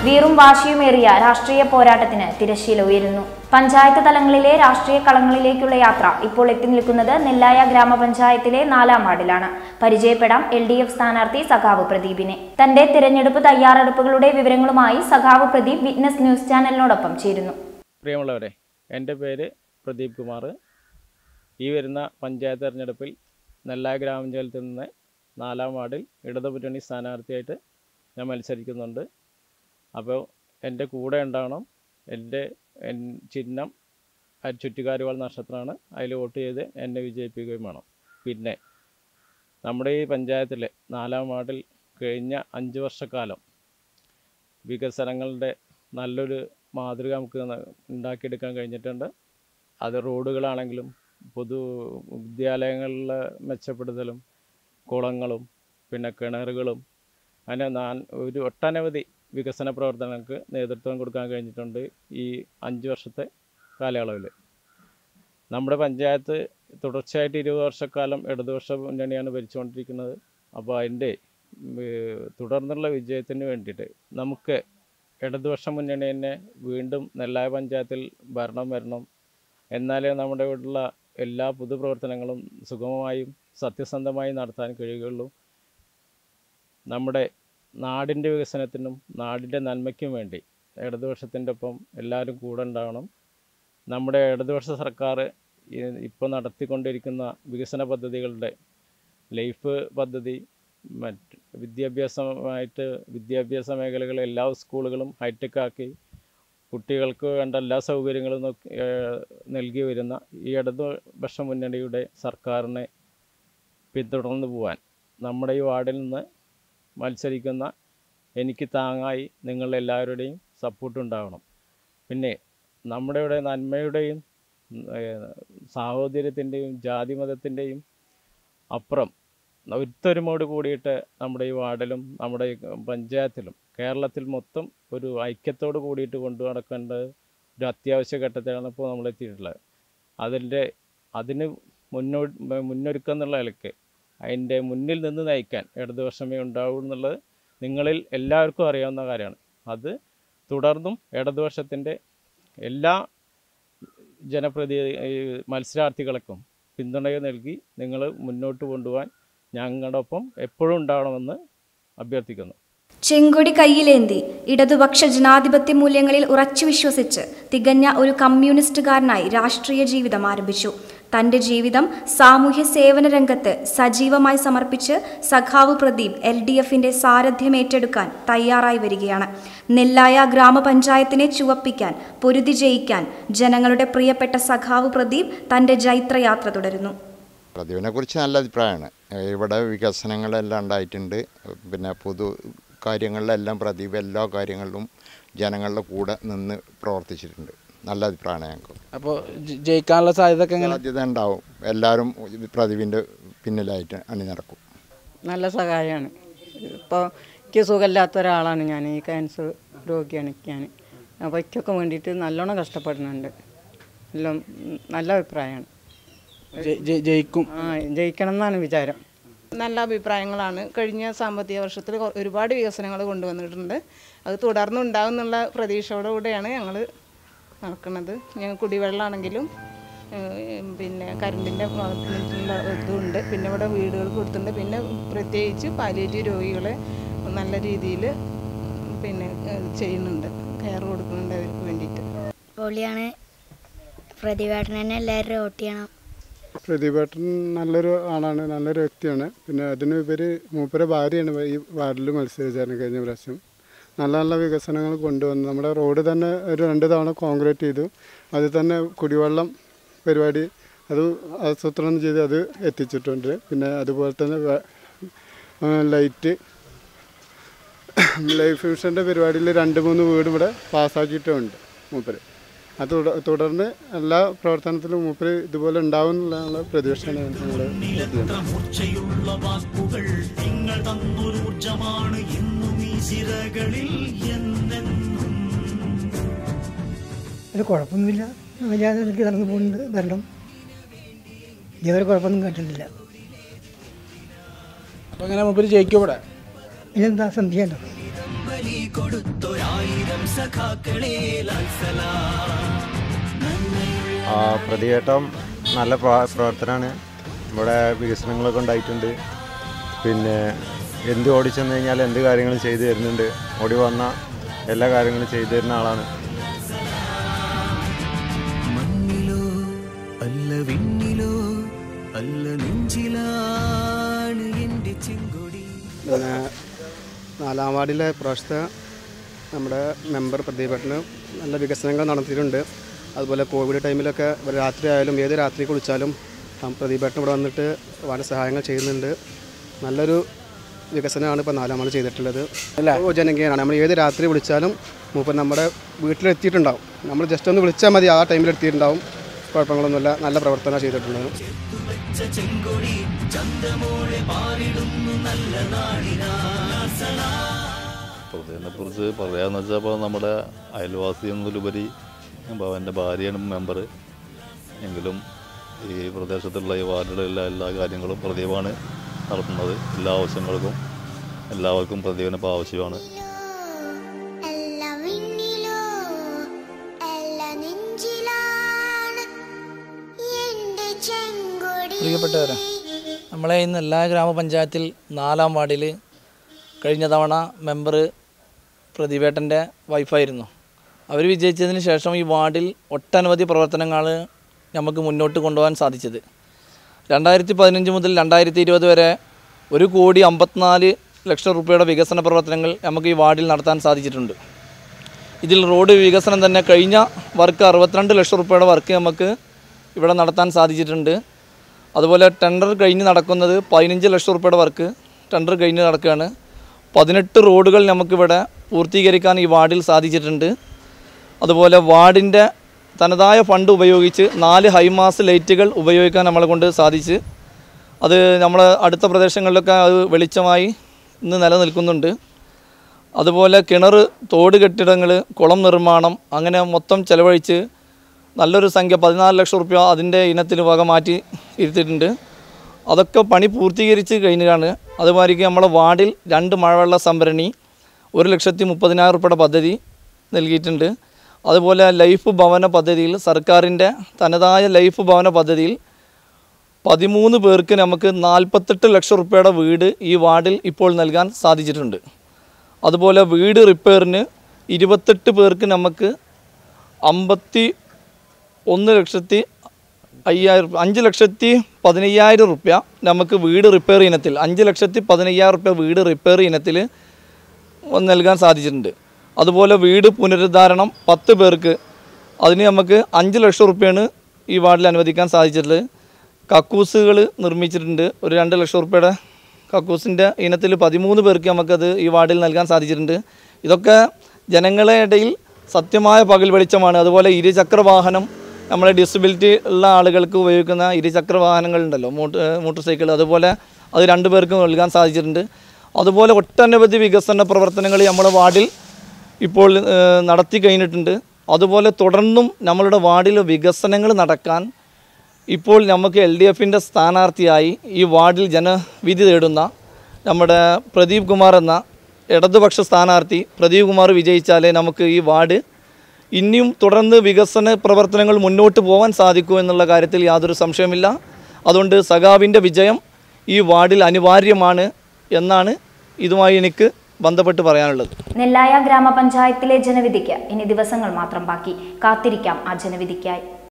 വീറും വാശിയുമേറിയ രാഷ്ട്രീയ പോരാട്ടത്തിന് തിരശ്ശീല ഉയരുന്നു പഞ്ചായത്ത് തലങ്ങളിലെ രാഷ്ട്രീയ കളങ്ങളിലേക്കുള്ള യാത്ര ഇപ്പോൾ എത്തി നിൽക്കുന്നത് നെല്ലായ ഗ്രാമപഞ്ചായത്തിലെ നാലാം വാർഡിലാണ് പരിചയപ്പെടാം എൽ ഡി എഫ് സ്ഥാനാർത്ഥി സഖാവ് പ്രദീപിനെ തന്റെ തിരഞ്ഞെടുപ്പ് തയ്യാറെടുപ്പുകളുടെ വിവരങ്ങളുമായി സഖാവ് പ്രദീപ് വിറ്റ്നസ് ന്യൂസ് ചാനലിനോടൊപ്പം ചേരുന്നു പ്രിയമുള്ളവരെ എൻ്റെ പേര് പ്രദീപ് കുമാർ ഈ വരുന്ന പഞ്ചായത്ത് തെരഞ്ഞെടുപ്പിൽ നെല്ലായ ഗ്രാമപഞ്ചായത്തിൽ നിന്ന് നാലാം വാർഡിൽ ഇടതുമുന്നണി സ്ഥാനാർത്ഥിയായിട്ട് ഞാൻ മത്സരിക്കുന്നുണ്ട് അപ്പോൾ എൻ്റെ കൂടെ ഉണ്ടാവണം എൻ്റെ എൻ- ചിഹ്നം ആ ചുറ്റുകാരുവാൾ നക്ഷത്രമാണ് അതിൽ വോട്ട് ചെയ്ത് എന്നെ വിജയിപ്പിക്കുകയും വേണം പിന്നെ നമ്മുടെ ഈ പഞ്ചായത്തിലെ നാലാം വാർഡിൽ കഴിഞ്ഞ അഞ്ച് വർഷക്കാലം വികസനങ്ങളുടെ നല്ലൊരു മാതൃക നമുക്ക് ന- ഉണ്ടാക്കിയെടുക്കാൻ കഴിഞ്ഞിട്ടുണ്ട് അത് റോഡുകളാണെങ്കിലും പൊതു വിദ്യാലയങ്ങളിലെ മെച്ചപ്പെടുത്തലും കുളങ്ങളും പിന്നെ കിണറുകളും അങ്ങനെ നാൻ ഒരു ഒട്ടനവധി വികസന പ്രവർത്തനങ്ങൾക്ക് നേതൃത്വം കൊടുക്കാൻ കഴിഞ്ഞിട്ടുണ്ട് ഈ അഞ്ച് വർഷത്തെ കാലയളവിൽ നമ്മുടെ പഞ്ചായത്ത് തുടർച്ചയായിട്ട് ഇരുപത് വർഷക്കാലം ഇടതുപക്ഷ മുന്നണിയാണ് ഭരിച്ചുകൊണ്ടിരിക്കുന്നത് അപ്പോൾ അതിൻ്റെ ഏർ, തുടർന്നുള്ള വിജയത്തിന് വേണ്ടിയിട്ട് നമുക്ക് ഇടതുപക്ഷ മുന്നണി തന്നെ വീണ്ടും നെല്ലായ പഞ്ചായത്തിൽ ഭരണം വരണം എന്നാലേ നമ്മുടെ ഇവിടെയുള്ള എല്ലാ പൊതുപ്രവർത്തനങ്ങളും സുഗമമായും സത്യസന്ധമായും നടത്താൻ കഴിയുകയുള്ളൂ നമ്മുടെ നാടിൻ്റെ വികസനത്തിനും നാടിൻ്റെ നന്മയ്ക്കും വേണ്ടി ഇടതുപക്ഷത്തിൻ്റെ ഒപ്പം എല്ലാവരും കൂടെ ഉണ്ടാവണം നമ്മുടെ ഇടതുപക്ഷ സർക്കാർ ഇപ്പോൾ നടത്തിക്കൊണ്ടിരിക്കുന്ന വികസന പദ്ധതികളുടെ ലൈഫ് പദ്ധതി മറ്റ് വിദ്യാഭ്യാസമായിട്ട് വിദ്യാഭ്യാസ മേഖലകളിൽ എല്ലാ സ്കൂളുകളും ഹൈടെക് ആക്കി കുട്ടികൾക്ക് വേണ്ട എല്ലാ സൗകര്യങ്ങളും നോക്കി ഏഹ് നൽകി വരുന്ന ഈ ഇടതുപക്ഷ മുന്നണിയുടെ സർക്കാരിനെ പിന്തുടർന്നു പോവാൻ നമ്മുടെ ഈ വാർഡിൽ നിന്ന് മത്സരിക്കുന്ന എനിക്ക് താങ്ങായി നിങ്ങളെല്ലാവരുടെയും സപ്പോർട്ട് ഉണ്ടാവണം പിന്നെ നമ്മുടെ ഇവിടെ നന്മയുടെയും ഏഹ് സാഹോദര്യത്തിൻ്റെയും ജാതിമതത്തിൻ്റെയും അപ്പുറം ഒത്തൊരുമോട് കൂടിയിട്ട് നമ്മുടെ ഈ വാർഡിലും നമ്മുടെ ഈ പഞ്ചായത്തിലും കേരളത്തിൽ മൊത്തം ഒരു ഐക്യത്തോട് കൂടിയിട്ട് കൊണ്ടു നടക്കേണ്ട ഒരു അത്യാവശ്യ ഘട്ടത്തിലാണ് ഇപ്പോൾ നമ്മൾ എത്തിയിട്ടുള്ളത് അതിൻ്റെ അതിന് മുന്നോ മുന്നൊരുക്കം എന്നുള്ള നിലയ്ക്ക് അതിൻ്റെ മുന്നിൽ നിന്ന് നയിക്കാൻ ഇടതുപക്ഷമേ ഉണ്ടാവൂ എന്നുള്ളത് നിങ്ങളിൽ എല്ലാവർക്കും അറിയാവുന്ന കാര്യമാണ് അത് തുടർന്നും ഇടതുപക്ഷത്തിൻ്റെ എല്ലാ ജനപ്രതി ഈ മത്സരാർത്ഥികൾക്കും പിന്തുണ നൽകി നിങ്ങൾ മുന്നോട്ട് കൊണ്ടുപോകാൻ ഞങ്ങളുടെ ഒപ്പം എപ്പോഴും ഉണ്ടാവണമെന്ന് അഭ്യർത്ഥിക്കുന്നു ചെങ്കൊടി കയ്യിലേന്തി ഇടതുപക്ഷ ജനാധിപത്യ മൂല്യങ്ങളിൽ ഉറച്ചു വിശ്വസിച്ച് തികഞ്ഞ ഒരു കമ്മ്യൂണിസ്റ്റുകാരനായി രാഷ്ട്രീയ ജീവിതം ആരംഭിച്ചു തന്റെ ജീവിതം സാമൂഹ്യ സേവന രംഗത്ത് സജീവമായി സമർപ്പിച്ച് സഖാവ് പ്രദീപ് എൽ ഡി എഫിന്റെ സാരഥ്യം ഏറ്റെടുക്കാൻ തയ്യാറായി വരികയാണ് നെല്ലായ ഗ്രാമപഞ്ചായത്തിനെ ചുവപ്പിക്കാൻ പൊരുതി ജയിക്കാൻ ജനങ്ങളുടെ പ്രിയപ്പെട്ട സഖാവ് പ്രദീപ് തന്റെ ജൈത്രയാത്ര തുടരുന്നു പ്രതിവിനെ കുറിച്ച് നല്ല അഭിപ്രായമാണ് ഏഹ് ഇവിടെ വികസനങ്ങളെല്ലാം ഉണ്ടായിട്ടുണ്ട് പിന്നെ പൊതു കാര്യങ്ങളിലെല്ലാം പ്രദീപ് എല്ലാ കാര്യങ്ങളിലും ജനങ്ങളുടെ കൂടെ നിന്ന് പ്രവർത്തിച്ചിട്ടുണ്ട് നല്ല അഭിപ്രായമാണ് ഞങ്ങൾക്ക് അപ്പോൾ ജയിക്കാനുള്ള സാധ്യത ഒക്കെ എങ്ങനെ സാധ്യത ഉണ്ടാവും എല്ലാവരും പ്രദീപിൻ്റെ പിന്നിലായിട്ട് അണിനിരക്കും നല്ല സഹായമാണ് ഇപ്പോൾ എനിക്ക് സുഖമില്ലാത്ത ഒരാളാണ് ഞാൻ ഈ ക്യാൻസർ രോഗിയാണ് ഞാൻ അപ്പോൾ എനിക്കൊക്കെ വേണ്ടിയിട്ട് നല്ലോണം കഷ്ടപ്പെടുന്നുണ്ട് എല്ലാം ഉം, നല്ല അഭിപ്രായമാണ് ജയി- ജയി- ജയിക്കും ആ ജയിക്കണം എന്നാണ് വിചാരം നല്ല അഭിപ്രായങ്ങളാണ് കഴിഞ്ഞ സാമ്പത്തിക വർഷത്തിൽ കൊ- ഒരുപാട് വികസനങ്ങൾ കൊണ്ടുവന്നിട്ടുണ്ട് അത് തുടർന്നുണ്ടാവും എന്നുള്ള പ്രതീക്ഷയോടുകൂടെയാണ് ഞങ്ങൾ നടക്കുന്നത് ഞങ്ങൾ കുടിവെള്ളമാണെങ്കിലും ഏഹ്, പിന്നെ കറണ്ടിൻ്റെ ഭാഗത്തുനിന്നുള്ള ഇതുണ്ട് പിന്നെ ഇവിടെ വീടുകൾ കൊടുത്തിട്ടുണ്ട് പിന്നെ പ്രത്യേകിച്ച് പാലിയേറ്റീവ് രോഗികളെ നല്ല രീതിയിൽ പിന്നെ ഏഹ്, ചെയ്യുന്നുണ്ട് കെയർ കൊടുക്കുന്നുണ്ട് അവർക്ക് വേണ്ടിയിട്ട് പൊളിയാണ് പ്രതിഭേട്ടനെ തന്നെ എല്ലാവരും വോട്ട് ചെയ്യണം പ്രതിഭേട്ടൻ നല്ലൊരു ആളാണ് നല്ലൊരു വ്യക്തിയാണ് പിന്നെ അതിനുപരി മൂപ്പര ഭാര്യയാണ് ഈ വാർഡിൽ മത്സരിച്ചായിരുന്നു കഴിഞ്ഞ പ്രാവശ്യം നല്ല നല്ല വികസനങ്ങൾ കൊണ്ടുവന്നു നമ്മുടെ റോഡ് തന്നെ ഒരു രണ്ട് തവണ കോൺക്രീറ്റ് ചെയ്തു അതിൽ തന്നെ കുടിവെള്ളം പരിപാടി അത് ആസൂത്രണം ചെയ്ത് അത് എത്തിച്ചിട്ടുണ്ട് പിന്നെ അതുപോലെ തന്നെ വെ- ആ, ലൈറ്റ് ലൈഫ് മിഷൻ്റെ പരിപാടിയിൽ രണ്ട് മൂന്ന് വീട് ഇവിടെ പാസ്സാക്കിയിട്ടുമുണ്ട് മൂപ്പര് അത് തുട- തുടർന്ന് എല്ലാ പ്രവർത്തനത്തിലും മൂപ്പര് ഇതുപോലെ ഉണ്ടാവും എന്നുള്ള പ്രതീക്ഷയാണ് ഞങ്ങൾ മൂർച്ചയുള്ള വാക്കുകൾ നിങ്ങൾ തന്നൊരൂർജമാണ് ഇന്നും ഈ സിരകളിൽ എന്നെന്നും ഒരു കുഴപ്പമൊന്നുമില്ല മര്യാദ എനിക്ക് നടന്നു പോകുന്നുണ്ട് ഭരണം ഇതുവരെ കുഴപ്പമൊന്നും കേട്ടിട്ടില്ല അപ്പോൾ എങ്ങനെ മുമ്പിൽ ജയിക്കും ഇവിടെ ഇതെന്താ സന്ധ്യ ഉണ്ടോ ബലി കൊടുത്തൊരായിരം വീരം സഖാക്കളെ ലാൽസലാ ആ പ്രതിയേട്ടം നല്ല പ്ര- പ്രവർത്തനമാണ് ഇവിടെ വികസനങ്ങളൊക്കെ ഉണ്ടായിട്ടുണ്ട് പിന്നെ എന്ത് ഓടി ചെന്ന് കഴിഞ്ഞാൽ എന്ത് കാര്യങ്ങളും ചെയ്തു തരുന്നുണ്ട് ഓടി വന്ന എല്ലാ കാര്യങ്ങളും ചെയ്തു തരുന്ന ആളാണ് മണ്ണിലോ അല്ല വിണ്ണിലോ അല്ല നെഞ്ചിലാണ് എൻ്റെ ചെങ്കൊടി പിന്നെ നാലാം വാർഡിലെ പ്രാവശ്യത്തെ നമ്മുടെ മെമ്പർ പ്രദീപേട്ടന് നല്ല വികസനങ്ങൾ നടത്തിയിട്ടുണ്ട് അതുപോലെ കോവിഡ് ടൈമിലൊക്കെ ഇവിടെ രാത്രി ആയാലും ഏത് രാത്രി കുളിച്ചാലും ആ പ്രദീപേട്ടൻ ഇവിടെ വന്നിട്ട് വളരെ സഹായങ്ങൾ ചെയ്യുന്നുണ്ട് നല്ലൊരു വികസനമാണ് ഇപ്പോൾ നാലാം വാർഡ് ചെയ്തിട്ടുള്ളത് ഓ ജനകീയനാണ് നമ്മൾ ഏത് രാത്രി വിളിച്ചാലും മൂപ്പൻ നമ്മുടെ വീട്ടിലെത്തിയിട്ടുണ്ടാവും നമ്മൾ ജസ്റ്റ് ഒന്ന് വിളിച്ചാൽ മതി ആ ടൈമിൽ എത്തിയിട്ടുണ്ടാവും കുഴപ്പങ്ങളൊന്നുമില്ല നല്ല പ്രവർത്തനമാണ് ചെയ്തിട്ടുള്ളത് വെച്ച ചെങ്കൊടി ചന്തമോളെ പാറിടുന്നു നല്ല നാടിനാ ലാൽസലാ പ്രതിനെക്കുറിച്ച് പറയാമെന്ന് വെച്ചാൽ ഇപ്പോൾ നമ്മുടെ അയൽവാസി എന്നതിലുപരി ഇപ്പോൾ എൻ്റെ ഭാര്യയാണ് മെമ്പർ എങ്കിലും ഈ പ്രദേശത്തുള്ള ഈ വാർഡിലെ എല്ലാ എല്ലാ കാര്യങ്ങളും പ്രദീപാണ് നടത്തുന്നത് എല്ലാ ആവശ്യങ്ങൾക്കും എല്ലാവർക്കും പ്രദീപന് ഇപ്പോൾ ആവശ്യമാണ് എല്ലാ വിണ്ണിലോ എല്ലാ നെഞ്ചിലാണ് എന്റെ ചെങ്കൊടി പ്രിയപ്പെട്ടവരെ നമ്മളെ ഇന്ന് എല്ലാ ഗ്രാമപഞ്ചായത്തിൽ നാലാം വാർഡിൽ കഴിഞ്ഞ തവണ മെമ്പർ പ്രതിവേട്ടൻ്റെ വൈഫായിരുന്നു അവർ വിജയിച്ചതിന് ശേഷം ഈ വാർഡിൽ ഒട്ടനവധി പ്രവർത്തനങ്ങൾ നമുക്ക് മുന്നോട്ട് കൊണ്ടുപോകാൻ സാധിച്ചത് രണ്ടായിരത്തി പതിനഞ്ച് മുതൽ രണ്ടായിരത്തി ഇരുപത് വരെ ഒരു കോടി അമ്പത്തിനാല് ലക്ഷം രൂപയുടെ വികസന പ്രവർത്തനങ്ങൾ നമുക്ക് ഈ വാർഡിൽ നടത്താൻ സാധിച്ചിട്ടുണ്ട് ഇതിൽ റോഡ് വികസനം തന്നെ കഴിഞ്ഞ വർക്ക് അറുപത്തിരണ്ട് ലക്ഷം രൂപയുടെ വർക്ക് നമുക്ക് ഇവിടെ നടത്താൻ സാധിച്ചിട്ടുണ്ട് അതുപോലെ ടെൻഡർ കഴിഞ്ഞ് നടക്കുന്നത് പതിനഞ്ച് ലക്ഷം രൂപയുടെ വർക്ക് ടെൻഡർ കഴിഞ്ഞ് നടക്കുകയാണ് പതിനെട്ട് റോഡുകൾ നമുക്കിവിടെ പൂർത്തീകരിക്കാൻ ഈ വാർഡിൽ സാധിച്ചിട്ടുണ്ട് അതുപോലെ വാർഡിൻ്റെ തനതായ ഫണ്ട് ഉപയോഗിച്ച് നാല് ഹൈമാസ് ലൈറ്റുകൾ ഉപയോഗിക്കാൻ നമ്മളെ കൊണ്ട് സാധിച്ച് അത് നമ്മൾ അടുത്ത പ്രദേശങ്ങളിലൊക്കെ അത് വെളിച്ചമായി ഇന്ന് നിലനിൽക്കുന്നുണ്ട് അതുപോലെ കിണർ തോട് കെട്ടിടങ്ങൾ കുളം നിർമ്മാണം അങ്ങനെ മൊത്തം ചെലവഴിച്ച് നല്ലൊരു സംഖ്യ പതിനാല് ലക്ഷം റുപ്യ അതിൻ്റെ ഇനത്തിൽ വക മാറ്റി ഇരുത്തിയിട്ടുണ്ട് അതൊക്കെ പണി പൂർത്തീകരിച്ച് കഴിഞ്ഞാണ് അതുമാതിരിക്ക് നമ്മളെ വാർഡിൽ രണ്ട് മഴവെള്ള സംഭരണി ഒരു ലക്ഷത്തി മുപ്പതിനായിരം റുപ്യയുടെ പദ്ധതി നൽകിയിട്ടുണ്ട് അതുപോലെ ലൈഫ് ഭവന പദ്ധതിയിൽ സർക്കാരിൻ്റെ തനതായ ലൈഫ് ഭവന പദ്ധതിയിൽ പതിമൂന്ന് പേർക്ക് നമുക്ക് നാൽപ്പത്തെട്ട് ലക്ഷം റുപ്യയുടെ വീട് ഈ വാർഡിൽ ഇപ്പോൾ നൽകാൻ സാധിച്ചിട്ടുണ്ട് അതുപോലെ വീട് റിപ്പയറിന് ഇരുപത്തെട്ട് പേർക്ക് നമുക്ക് അമ്പത്തി ഒന്ന് ലക്ഷത്തി അയ്യായിരം അഞ്ച് ലക്ഷത്തി പതിനയ്യായിരം റുപ്യ നമുക്ക് വീട് റിപ്പയർ ഇനത്തിൽ അഞ്ച് ലക്ഷത്തി പതിനയ്യായിരം റുപ്യ വീട് റിപ്പയർ ഇനത്തിൽ നൽകാൻ സാധിച്ചിട്ടുണ്ട് അതുപോലെ വീട് പുനരുദ്ധാരണം പത്ത് പേർക്ക് അതിന് നമുക്ക് അഞ്ച് ലക്ഷം റുപ്യയാണ് ഈ വാർഡിൽ അനുവദിക്കാൻ സാധിച്ചിട്ടുള്ളത് കക്കൂസുകൾ നിർമ്മിച്ചിട്ടുണ്ട് ഒരു രണ്ട് ലക്ഷം റുപ്യയുടെ കക്കൂസിൻ്റെ ഇനത്തിൽ പതിമൂന്ന് പേർക്ക് നമുക്കത് ഈ വാർഡിൽ നൽകാൻ സാധിച്ചിട്ടുണ്ട് ഇതൊക്കെ ജനങ്ങളെ ഇടയിൽ സത്യമായ പകൽ വെളിച്ചമാണ് അതുപോലെ ഇരുചക്ര വാഹനം നമ്മളെ ഡിസബിലിറ്റി ഉള്ള ആളുകൾക്ക് ഉപയോഗിക്കുന്ന ഇരുചക്ര വാഹനങ്ങളുണ്ടല്ലോ മോട്ടോർ മോട്ടോർ സൈക്കിൾ അതുപോലെ അത് രണ്ട് പേർക്ക് നൽകാൻ സാധിച്ചിട്ടുണ്ട് അതുപോലെ ഒട്ടനവധി വികസന പ്രവർത്തനങ്ങൾ നമ്മുടെ വാർഡിൽ ഇപ്പോൾ ഏഹ്, നടത്തി കഴിഞ്ഞിട്ടുണ്ട് അതുപോലെ തുടർന്നും നമ്മളുടെ വാർഡിൽ വികസനങ്ങൾ നടക്കാൻ ഇപ്പോൾ നമുക്ക് എൽ ഡി എഫിൻ്റെ സ്ഥാനാർത്ഥിയായി ഈ വാർഡിൽ ജനവിധി തേടുന്ന നമ്മുടെ പ്രദീപ് കുമാർ എന്ന ഇടതുപക്ഷ സ്ഥാനാർത്ഥി പ്രദീപ് കുമാർ വിജയിച്ചാലേ നമുക്ക് ഈ വാർഡ് ഇനിയും തുടർന്ന് വികസന പ്രവർത്തനങ്ങൾ മുന്നോട്ട് പോകാൻ സാധിക്കൂ എന്നുള്ള കാര്യത്തിൽ യാതൊരു സംശയമില്ല അതുകൊണ്ട് സഖാവിൻ്റെ വിജയം ഈ വാർഡിൽ അനിവാര്യമാണ് എന്നാണ് ഇതുമായി എനിക്ക് ബന്ധപ്പെട്ട് പറയാനുള്ളത് നെല്ലായ ഗ്രാമപഞ്ചായത്തിലെ ജനവിധിക്ക് ഇനി ദിവസങ്ങൾ മാത്രം ബാക്കി കാത്തിരിക്കാം ആ ജനവിധിക്കായി